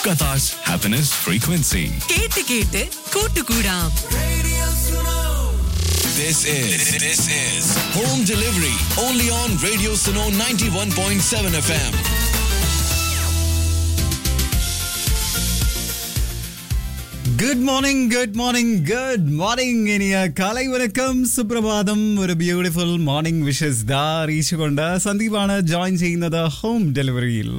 Qatar's happiness frequency. കേട്ട് കേട്ട് കൂട്ടുകൂടാം This is this is home delivery only on Radio Suno 91.7 FM. Good morning good morning good morning ഇനിയ കലൈ വണക്കം സുപ്രഭാതം ഒരു ബ്യൂട്ടിഫുൾ മോർണിംഗ് വിഷസ് ദാ അറിയിച്ചുകൊണ്ട് സന്ദീപാണ് ജോയിൻ ചെയ്യുന്നത് ഹോം ഡെലിവറിയിൽ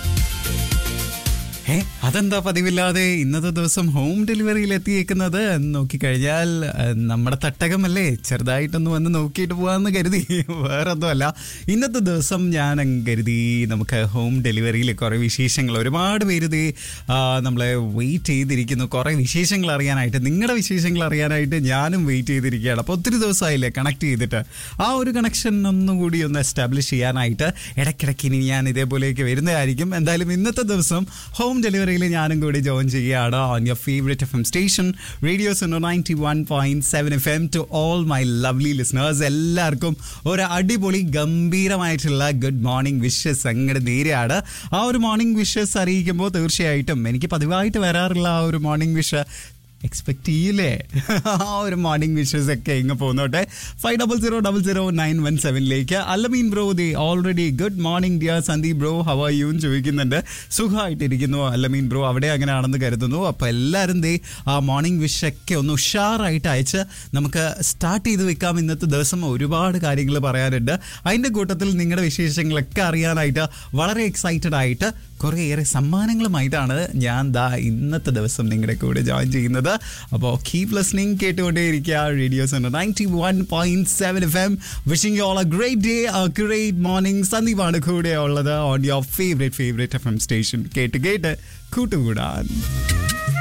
ഏ അതെന്താ പതിവില്ലാതെ ഇന്നത്തെ ദിവസം ഹോം ഡെലിവറിയിൽ എത്തിയേക്കുന്നത് നോക്കിക്കഴിഞ്ഞാൽ അഹ്, നമ്മുടെ തട്ടകമല്ലേ ചെറുതായിട്ടൊന്ന് വന്ന് നോക്കിയിട്ട് പോകാമെന്ന് കരുതി വേറൊന്നുമല്ല ഇന്നത്തെ ദിവസം ഞാൻ അങ്ങ് കരുതി നമുക്ക് ഹോം ഡെലിവറിയിൽ കുറേ വിശേഷങ്ങൾ ഒരുപാട് പേര് ദേ ആ, നമ്മളെ വെയിറ്റ് ചെയ്തിരിക്കുന്നു കുറേ വിശേഷങ്ങൾ അറിയാനായിട്ട് നിങ്ങളുടെ വിശേഷങ്ങൾ അറിയാനായിട്ട് ഞാനും വെയിറ്റ് ചെയ്തിരിക്കുകയാണ് അപ്പോൾ ഒത്തിരി ദിവസമായില്ലേ കണക്ട് ചെയ്തിട്ട് ആ ഒരു കണക്ഷൻ ഒന്നും കൂടി ഒന്ന് എസ്റ്റാബ്ലിഷ് ചെയ്യാനായിട്ട് ഇടയ്ക്കിടയ്ക്ക് ഇനി ഞാൻ ഇതേപോലെയൊക്കെ വരുന്നതായിരിക്കും എന്തായാലും ഇന്നത്തെ ദിവസം ഹോം ഡെലിവറിയിൽ ഞാനും കൂടി ജോയിൻ ചെയ്യുകയാണ് on your favourite F M station radio Suno ninety one point seven F M to all my lovely listeners എല്ലാവർക്കും ഒരു അടിപൊളി ഗംഭീരമായിട്ടുള്ള ഗുഡ് മോർണിംഗ് വിഷസ് അങ്ങോട്ട് നേരെയാണ് ആ ഒരു മോർണിംഗ് വിഷസ് അറിയിക്കുമ്പോൾ തീർച്ചയായിട്ടും എനിക്ക് പതിവായിട്ട് വരാറുള്ള ആ ഒരു മോർണിംഗ് വിഷ് എക്സ്പെക്ട് ചെയ്യില്ലേ ആ ഒരു മോർണിംഗ് വിഷസ് ഒക്കെ ഇങ്ങ് പോന്നോട്ടെ five double zero double zero nine one സെവനിലേക്ക് അല്ലമീൻ bro the already good morning dear Sandeep bro how are you എന്ന് ചോദിക്കുന്നുണ്ട് സുഖമായിട്ടിരിക്കുന്നു അല്ലമീൻ ബ്രോ അവിടെ അങ്ങനെയാണെന്ന് കരുതുന്നു അപ്പോൾ എല്ലാവരും ദേ ആ മോർണിംഗ് വിഷ് ഒക്കെ ഒന്ന് ഉഷാറായിട്ട് അയച്ച് നമുക്ക് സ്റ്റാർട്ട് ചെയ്ത് വെക്കാം ഇന്നത്തെ ദിവസം ഒരുപാട് കാര്യങ്ങൾ പറയാനുണ്ട് അതിൻ്റെ കൂട്ടത്തിൽ നിങ്ങളുടെ വിശേഷങ്ങളൊക്കെ അറിയാനായിട്ട് വളരെ എക്സൈറ്റഡ് ആയിട്ട് കുറേയേറെ സമ്മാനങ്ങളുമായിട്ടാണ് ഞാൻ ദാ ഇന്നത്തെ ദിവസം നിങ്ങളുടെ കൂടെ ജോയിൻ ചെയ്യുന്നത് അപ്പോൾ കീപ് ലിസ്ണിംഗ് കേട്ടുകൊണ്ടേയിരിക്കുക radios ninety one point seven F M wishing you all a great day a great morning സന്ദീപാണ് കൂടെ ഉള്ളത് on your favourite favourite F M station കേട്ട് കേട്ട് കൂട്ടുകൂടാൻ